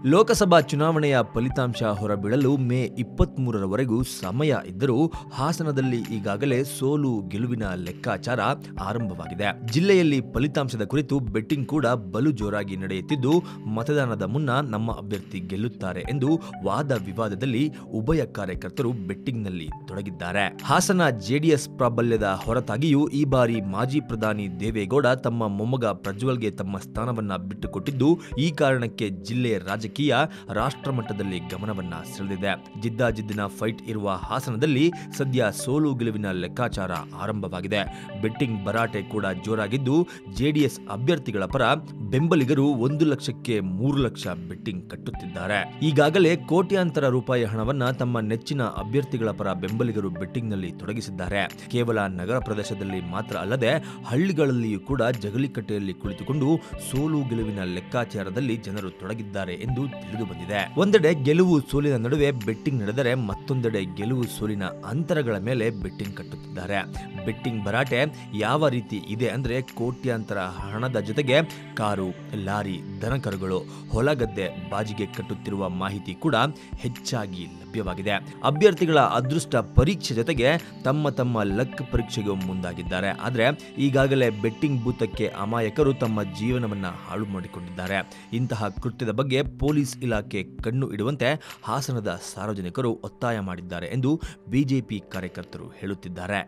ಲೋಕಸಭಾ ಚುನಾವಣೆಯ ಫಲಿತಾಂಶ ಹೊರಬೀಳಲು ಮೇ ಇಪ್ಪತ್ಮೂರರವರೆಗೂ ಸಮಯ ಇದ್ದರೂ ಹಾಸನದಲ್ಲಿ ಈಗಾಗಲೇ ಸೋಲು ಗೆಲುವಿನ ಲೆಕ್ಕಾಚಾರ ಆರಂಭವಾಗಿದೆ ಜಿಲ್ಲೆಯಲ್ಲಿ ಫಲಿತಾಂಶದ ಕುರಿತು ಬೆಟ್ಟಿಂಗ್ ಕೂಡ ಬಲು ಜೋರಾಗಿ ನಡೆಯುತ್ತಿದ್ದು ಮತದಾನದ ಮುನ್ನ ನಮ್ಮ ಅಭ್ಯರ್ಥಿ ಗೆಲ್ಲುತ್ತಾರೆ ಎಂದು ವಾದ ವಿವಾದದಲ್ಲಿ ಉಭಯ ಕಾರ್ಯಕರ್ತರು ಬೆಟ್ಟಿಂಗ್ನಲ್ಲಿ ತೊಡಗಿದ್ದಾರೆ ಹಾಸನ ಜೆಡಿಎಸ್ ಪ್ರಾಬಲ್ಯದ ಹೊರತಾಗಿಯೂ ಈ ಬಾರಿ ಮಾಜಿ ಪ್ರಧಾನಿ ದೇವೇಗೌಡ ತಮ್ಮ ಮೊಮ್ಮಗ ಪ್ರಜ್ವಲ್ಗೆ ತಮ್ಮ ಸ್ಥಾನವನ್ನ ಬಿಟ್ಟುಕೊಟ್ಟಿದ್ದು ಈ ಕಾರಣಕ್ಕೆ ಜಿಲ್ಲೆ ರಾಜಕೀಯ ರಾಷ್ಟ್ರಮಟ್ಟದಲ್ಲಿ ಗಮನವನ್ನ ಸೆಳೆದಿದೆ ಜಿದ್ದಾಜಿದ್ದಿನ ಫೈಟ್ ಇರುವ ಹಾಸನದಲ್ಲಿ ಸದ್ಯ ಸೋಲು ಗೆಲುವಿನ ಲೆಕ್ಕಾಚಾರ ಆರಂಭವಾಗಿದೆ ಬೆಟ್ಟಿಂಗ್ ಭರಾಟೆ ಕೂಡ ಜೋರಾಗಿದ್ದು ಜೆಡಿಎಸ್ ಅಭ್ಯರ್ಥಿಗಳ ಪರ ಬೆಂಬಲಿಗರು ಒಂದು ಲಕ್ಷಕ್ಕೆ ಮೂರು ಲಕ್ಷ ಬೆಟ್ಟಿಂಗ್ ಕಟ್ಟುತ್ತಿದ್ದಾರೆ ಈಗಾಗಲೇ ಕೋಟ್ಯಾಂತರ ರೂಪಾಯಿ ಹಣವನ್ನ ತಮ್ಮ ನೆಚ್ಚಿನ ಅಭ್ಯರ್ಥಿಗಳ ಪರ ಬೆಂಬಲಿಗರು ಬೆಟ್ಟಿಂಗ್ನಲ್ಲಿ ತೊಡಗಿಸಿದ್ದಾರೆ ಕೇವಲ ನಗರ ಪ್ರದೇಶದಲ್ಲಿ ಮಾತ್ರ ಅಲ್ಲದೆ ಹಳ್ಳಿಗಳಲ್ಲಿಯೂ ಕೂಡ ಜಗಲಿಕಟ್ಟೆಯಲ್ಲಿ ಕುಳಿತುಕೊಂಡು ಸೋಲು ಗೆಲುವಿನ ಲೆಕ್ಕಾಚಾರದಲ್ಲಿ ಜನರು ತೊಡಗಿದ್ದಾರೆ ಎಂದು ತಿಳಿದು ಬಂದಿದೆ ಒಂದೆಡೆ ಗೆಲುವು ಸೋಲಿನ ನಡುವೆ ಬೆಟ್ಟಿಂಗ್ ನಡೆದರೆ ಮತ್ತೊಂದೆಡೆ ಗೆಲುವು ಸೋಲಿನ ಅಂತರಗಳ ಮೇಲೆ ಬೆಟ್ಟಿಂಗ್ ಕಟ್ಟುತ್ತಿದ್ದಾರೆ ಬೆಟ್ಟಿಂಗ್ ಭರಾಟೆ ಯಾವ ರೀತಿ ಇದೆ ಅಂದ್ರೆ ಕೋಟ್ಯಾಂತರ ಹಣದ ಜೊತೆಗೆ ಕಾರು ಲಾರಿ ದನಕರುಗಳು ಹೊಲಗದ್ದೆ ಬಾಜಿಗೆ ಕಟ್ಟುತ್ತಿರುವ ಮಾಹಿತಿ ಕೂಡ ಹೆಚ್ಚಾಗಿ ಲಭ್ಯವಾಗಿದೆ ಅಭ್ಯರ್ಥಿಗಳ ಅದೃಷ್ಟ ಪರೀಕ್ಷೆ ಜೊತೆಗೆ ತಮ್ಮ ತಮ್ಮ ಲಕ್ ಪರೀಕ್ಷೆಗೂ ಮುಂದಾಗಿದ್ದಾರೆ ಆದರೆ ಈಗಾಗಲೇ ಬೆಟ್ಟಿಂಗ್ ಭೂತಕ್ಕೆ ಅಮಾಯಕರು ತಮ್ಮ ಜೀವನವನ್ನ ಹಾಳು ಮಾಡಿಕೊಂಡಿದ್ದಾರೆ ಇಂತಹ ಕೃತ್ಯದ ಬಗ್ಗೆ ಪೊಲೀಸ್ ಇಲಾಖೆ ಕಣ್ಣು ಇಡುವಂತೆ ಹಾಸನದ ಸಾರ್ವಜನಿಕರು ಒತ್ತಾಯ ಮಾಡಿದ್ದಾರೆ ಎಂದು ಬಿಜೆಪಿ ಕಾರ್ಯಕರ್ತರು ಹೇಳುತ್ತಿದ್ದಾರೆ